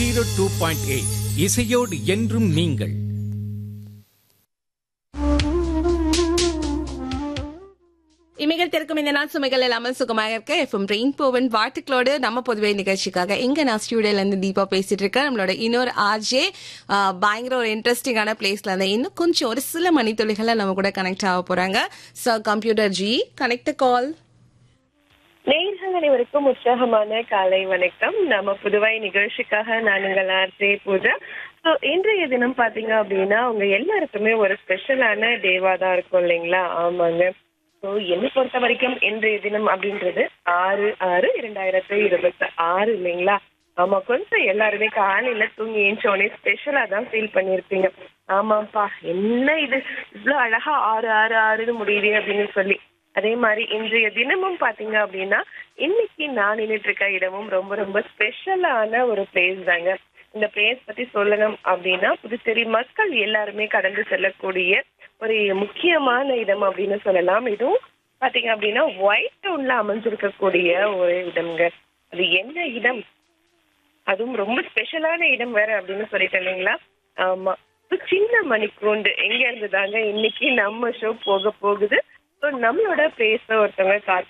zero two point eight இசையோடு என்றும் நீங்கள் இமைகள் திறக்கும் இந்த நாள் சுமைகள் இல்லாமல் சுகமாக இருக்க எஃப்எம் ரெயின் போவன் வாழ்த்துக்களோடு நம்ம பொதுவே நிகழ்ச்சிக்காக இங்க நான் ஸ்டூடியோல இருந்து தீபா பேசிட்டு இருக்கேன் நம்மளோட இன்னொரு ஆர்ஜே பயங்கர ஒரு இன்ட்ரெஸ்டிங்கான பிளேஸ்ல இருந்து இன்னும் கொஞ்சம் ஒரு சில மணித்துளிகளை நம்ம கூட கனெக்ட் ஆக போறாங்க so computer ji connect call நேயர்கள் அனைவருக்கும் உற்சாகமான காலை வணக்கம் நம்ம புதுவை நிகழ்ச்சிக்காக நான் உங்கள் ஆர்ஜே பூஜா ஸோ இன்றைய தினம் பாத்தீங்க அப்படின்னா உங்க எல்லாருக்குமே ஒரு ஸ்பெஷலான டேவா தான் இருக்கும் இல்லைங்களா ஆமாங்க ஸோ என்னை பொறுத்த வரைக்கும் இன்றைய தினம் அப்படின்றது ஆறு ஆறு இரண்டாயிரத்தி இருபத்தி ஆறு இல்லைங்களா ஆமா கொஞ்சம் எல்லாருமே காலையில தூங்கி ஏஞ்சோடனே ஸ்பெஷலா தான் ஃபீல் பண்ணியிருப்பீங்க ஆமாப்பா என்ன இது இவ்வளவு அழகா ஆறு ஆறு ஆறுன்னு முடியுது அப்படின்னு சொல்லி அதே மாதிரி இன்றைய தினமும் பாத்தீங்க அப்படின்னா இன்னைக்கு நான் நின்றுட்டு இருக்க இடமும் ரொம்ப ரொம்ப ஸ்பெஷலான ஒரு பிளேஸ் தாங்க இந்த பிளேஸ் பத்தி சொல்லணும் அப்படின்னா புதுச்சேரி மக்கள் எல்லாருமே கடந்து செல்லக்கூடிய ஒரு முக்கியமான இடம் அப்படின்னு சொல்லலாம் இதுவும் பாத்தீங்க அப்படின்னா ஒயிட் டவுன்ல அமைஞ்சிருக்கக்கூடிய ஒரு இடம்ங்க அது என்ன இடம் அதுவும் ரொம்ப ஸ்பெஷலான இடம் வேற அப்படின்னு சொல்லிட்டேன் இல்லைங்களா ஆமா So, சின்ன மணிக்கூண்டு எங்க இருந்து தாங்க இன்னைக்கு நம்ம ஷோ போக போகுது ஸோ நம்மளோட பேச ஒருத்தவங்க காத்து